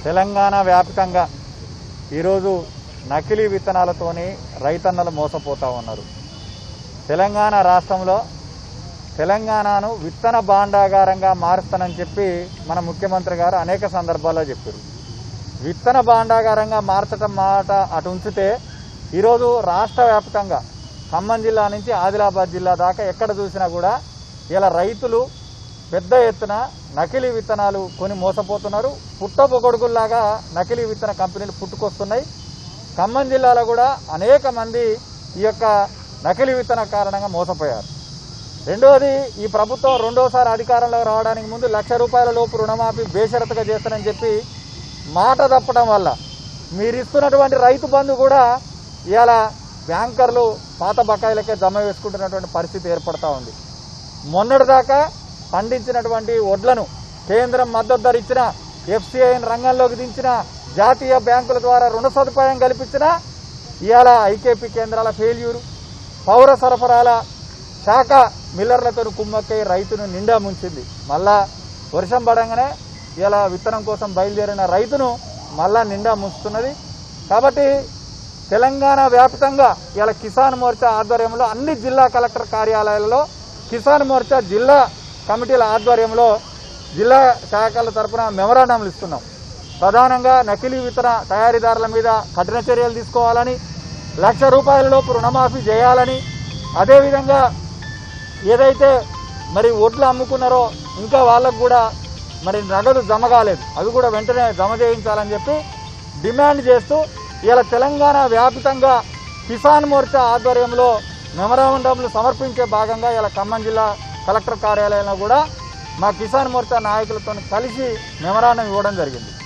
తెలంగాణ వ్యాపకంగా ఈరోజు నకిలీ విత్తనాలతోని రైతన్నలు మోసపోతూ ఉన్నారు తెలంగాణ రాష్ట్రంలో తెలంగాణను విత్తన భాండాగారంగా మారుస్తానని చెప్పి మన ముఖ్యమంత్రి గారు అనేక సందర్భాల్లో చెప్పారు విత్తన భాండాగారంగా మార్చటం మాట అటు ఉంచితే ఈరోజు రాష్ట్ర వ్యాపకంగా ఖమ్మం జిల్లా నుంచి ఆదిలాబాద్ జిల్లా దాకా ఎక్కడ చూసినా కూడా ఇలా రైతులు పెద్ద ఎత్తున నకిలీ విత్తనాలు కొని మోసపోతున్నారు పుట్టపొగొడుగుల్లాగా నకిలీ విత్తన కంపెనీలు పుట్టుకొస్తున్నాయి ఖమ్మం జిల్లాలో కూడా అనేక మంది ఈ యొక్క నకిలీ విత్తన కారణంగా మోసపోయారు రెండోది ఈ ప్రభుత్వం రెండోసారి అధికారంలో రావడానికి ముందు లక్ష రూపాయల లోపు రుణమాఫీ బేషరతుగా చేస్తానని చెప్పి మాట తప్పడం వల్ల మీరు ఇస్తున్నటువంటి రైతు బంధు కూడా ఇలా బ్యాంకర్లు పాత బకాయిలకే జమ వేసుకుంటున్నటువంటి పరిస్థితి ఏర్పడతా ఉంది మొన్నటిదాకా పండించినటువంటి వడ్లను కేంద్రం మద్దతు ధర ఇచ్చిన ఎఫ్సిఐని రంగంలోకి దించిన జాతీయ బ్యాంకుల ద్వారా రుణ సదుపాయం కల్పించిన ఇవాళ ఐకేపీ కేంద్రాల ఫెయిల్యూరు పౌర సరఫరాల శాఖ మిల్లర్లతో కుమ్మక్కై రైతును నిండా ముంచింది మళ్ళా వర్షం పడంగానే ఇలా విత్తనం కోసం బయలుదేరిన రైతును మళ్ళా నిండా ముంచుతున్నది కాబట్టి తెలంగాణ వ్యాప్తంగా ఇలా కిసాన్ మోర్చా ఆధ్వర్యంలో అన్ని జిల్లా కలెక్టర్ కార్యాలయాలలో కిసాన్ మోర్చా జిల్లా కమిటీల ఆధ్వర్యంలో జిల్లా శాఖల తరపున మెమరాండంలు ఇస్తున్నాం ప్రధానంగా నకిలీ విత్తన తయారీదారుల మీద కఠిన చర్యలు తీసుకోవాలని లక్ష రూపాయల లోపు రుణమాఫీ చేయాలని అదేవిధంగా ఏదైతే మరి ఒడ్లు అమ్ముకున్నారో ఇంకా వాళ్ళకు కూడా మరి నగదు జమ కాలేదు అవి కూడా వెంటనే జమ చేయించాలని చెప్పి డిమాండ్ చేస్తూ ఇలా తెలంగాణ వ్యాపితంగా కిసాన్ మోర్చా ఆధ్వర్యంలో మెమరాండంలు సమర్పించే భాగంగా ఇలా ఖమ్మం జిల్లా కలెక్టర్ కార్యాలయంలో కూడా మా కిసాన్ మోర్చా నాయకులతో కలిసి మెమరాండం ఇవ్వడం జరిగింది